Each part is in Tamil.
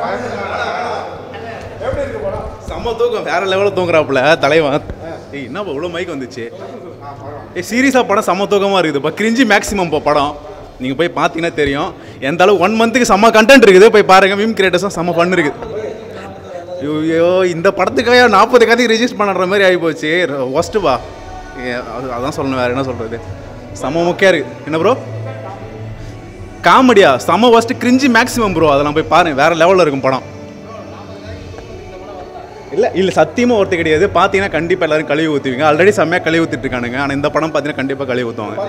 செம்ம தூக்கம் வேற லெவலில் தூங்குறாப்புல தலைவன் ஏய் என்னப்பா இவ்வளோ மைக் வந்துச்சு ஏய் சீரியஸாக படம் செம்ம தூக்கமாக இருக்குது இப்போ கிரிஞ்சி மேக்ஸிமம் இப்போ படம் நீங்கள் போய் பார்த்தீங்கன்னா தெரியும் எந்த அளவு ஒன் மந்த்துக்கு செம்ம கண்டென்ட் இருக்குது போய் பாருங்கள் மீம் கிரியேட்டர்ஸும் செம்ம ஃபன் இருக்குது ஐயோ இந்த படத்துக்காக நாற்பது கதைக்கு ரிஜிஸ்டர் பண்ணுற மாதிரி ஆகி போச்சு ஒஸ்ட்டுப்பா அது அதான் சொல்லணும் வேறு என்ன சொல்கிறது செம்ம முக்கியம் இருக்குது என்ன ப்ரோ காமெடியா செம்ம ஒஸ்ட்டு கிரிஞ்சி மேக்ஸிமம் ப்ரோ அதெல்லாம் போய் பாருங்க வேறு லெவலில் இருக்கும் படம் இல்லை இல்லை சத்தியமாக ஒருத்தர் கிடையாது பார்த்தீங்கன்னா கண்டிப்பாக எல்லாரும் கழுவி ஊற்றுவீங்க ஆல்ரெடி செம்மையாக கழுவி ஊற்றிட்டு இருக்கானுங்க ஆனால் இந்த படம் பார்த்தீங்கன்னா கண்டிப்பாக கழுவி ஊற்றுவாங்க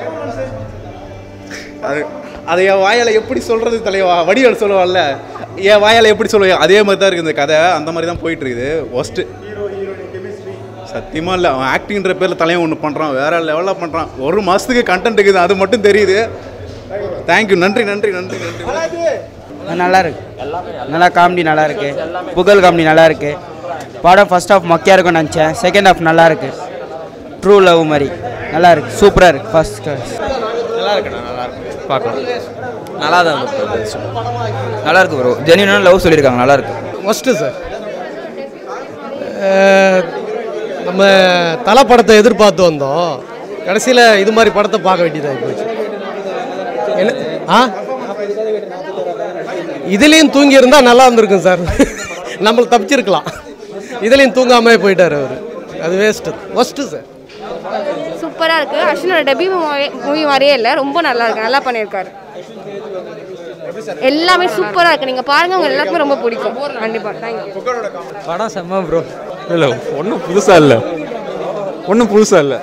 அது அதை என் வாயால் எப்படி சொல்கிறது தலைவா வடிவேல் சொல்லுவாள்ல என் வாயால் எப்படி சொல்லுவேன் அதே மாதிரி தான் இருக்குது இந்த கதை அந்த மாதிரி தான் போயிட்டு இருக்குது ஒஸ்ட்டு சத்தியமாக இல்லை அவன் ஆக்டிங்கிற பேரில் தலைவன் ஒன்று பண்ணுறான் வேற லெவலில் பண்ணுறான் ஒரு மாதத்துக்கு கண்டென்ட் இருக்குது அது மட்டும் தெரியுது தேங்க்யூ நன்றி நன்றி நன்றி நன்றி நல்லா இருக்கு நல்லா காமெடி நல்லா இருக்கு புகழ் காமெடி நல்லா இருக்கு படம் ஃபர்ஸ்ட் ஹாஃப் மொக்கையாக இருக்கும்னு நினச்சேன் செகண்ட் ஹாஃப் நல்லா இருக்கு ட்ரூ லவ் மாதிரி நல்லா இருக்கு சூப்பராக இருக்கு ஃபர்ஸ்ட் கிளாஸ் நல்லா இருக்குண்ணா நல்லா இருக்கு பார்க்கலாம் நல்லா தான் இருக்கு நல்லா இருக்கு ப்ரோ ஜென்யூனான லவ் சொல்லியிருக்காங்க நல்லா இருக்கு ஃபஸ்ட்டு சார் நம்ம தலை படத்தை எதிர்பார்த்து வந்தோம் கடைசியில் இது மாதிரி படத்தை பார்க்க வேண்டியதாக போச்சு என்ன ஆ இதுலேயும் தூங்கி இருந்தால் நல்லா இருந்திருக்கும் சார் நம்மளை தப்பிச்சிருக்கலாம் இதுலேயும் தூங்காமே போயிட்டார் அவர் அது வேஸ்ட்டு ஃபஸ்ட்டு சார் சூப்பராக இருக்குது அஸ்வினோட டெபி மூவி மாதிரியே இல்லை ரொம்ப நல்லா இருக்கு நல்லா பண்ணியிருக்காரு எல்லாமே சூப்பராக இருக்குது நீங்கள் பாருங்கள் உங்கள் எல்லாருக்குமே ரொம்ப பிடிக்கும் கண்டிப்பாக தேங்க்யூ படம் செம்ம ப்ரோ இல்லை ஒன்றும் புதுசாக இல்லை ஒன்றும் புதுசாக இல்லை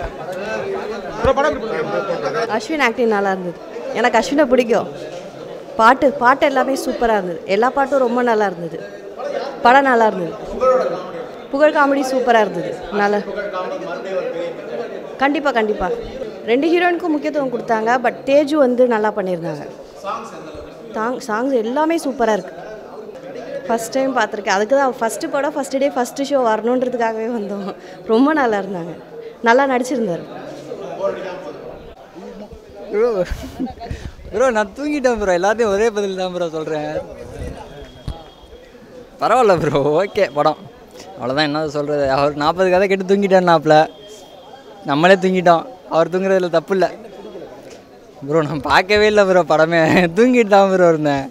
அஸ்வின் ஆக்டிங் நல்லா இருந்தது எனக்கு அஸ்வினை பிடிக்கும் பாட்டு பாட்டு எல்லாமே சூப்பராக இருந்தது எல்லா பாட்டும் ரொம்ப நல்லா இருந்தது படம் நல்லா இருந்தது புகழ் காமெடி சூப்பராக இருந்தது நல்லா கண்டிப்பாக கண்டிப்பாக ரெண்டு ஹீரோயினுக்கும் முக்கியத்துவம் கொடுத்தாங்க பட் தேஜு வந்து நல்லா பண்ணியிருந்தாங்க சாங் சாங்ஸ் எல்லாமே சூப்பராக இருக்குது ஃபஸ்ட் டைம் பார்த்துருக்கேன் அதுக்கு தான் ஃபஸ்ட்டு படம் ஃபஸ்ட்டு டே ஃபஸ்ட்டு ஷோ வரணுன்றதுக்காகவே வந்தோம் ரொம்ப நல்லா இருந்தாங்க நல்லா நடிச்சிருந்தார் ப்ரோ ப்ரோ நான் தூங்கிட்டேன் ப்ரோ எல்லாத்தையும் ஒரே பதில் தான் ப்ரோ சொல்கிறேன் பரவாயில்ல ப்ரோ ஓகே படம் அவ்வளோதான் என்ன சொல்கிறது அவர் நாற்பது கதை கேட்டு தூங்கிட்டேன்னாப்ல நம்மளே தூங்கிட்டோம் அவர் தூங்குறதுல தப்பு இல்லை ப்ரோ நான் பார்க்கவே இல்லை ப்ரோ படமே தூங்கிட்டு தான் ப்ரோ இருந்தேன்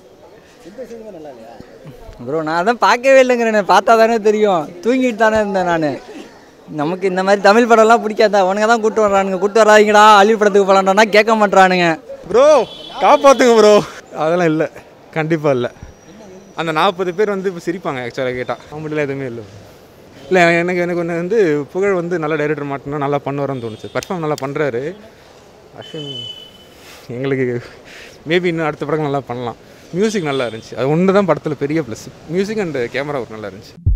ப்ரோ நான் அதான் பார்க்கவே இல்லைங்கிறேன் பார்த்தா தானே தெரியும் தூங்கிட்டு தானே இருந்தேன் நான் நமக்கு இந்த மாதிரி தமிழ் படம்லாம் பிடிக்காதா அவனுங்க தான் கூட்டு வர்றானுங்க கூட்டு வராதீங்கடா அழிவு படத்துக்கு போகலான்டா கேட்க மாட்றானுங்க ப்ரோ காப்பாற்றுங்க ப்ரோ அதெல்லாம் இல்லை கண்டிப்பாக இல்லை அந்த நாற்பது பேர் வந்து இப்போ சிரிப்பாங்க ஆக்சுவலாக கேட்டால் அவங்களாம் எதுவுமே இல்லை இல்லை எனக்கு எனக்கு ஒன்று வந்து புகழ் வந்து நல்ல டைரக்டர் மாட்டினா நல்லா பண்ணுவார்னு தோணுச்சு பெர்ஃபார்ம் நல்லா பண்ணுறாரு அஸ்வின் எங்களுக்கு மேபி இன்னும் அடுத்த படம் நல்லா பண்ணலாம் மியூசிக் நல்லா இருந்துச்சு அது ஒன்று தான் படத்தில் பெரிய plus music and camera work நல்லா இருந்துச்சு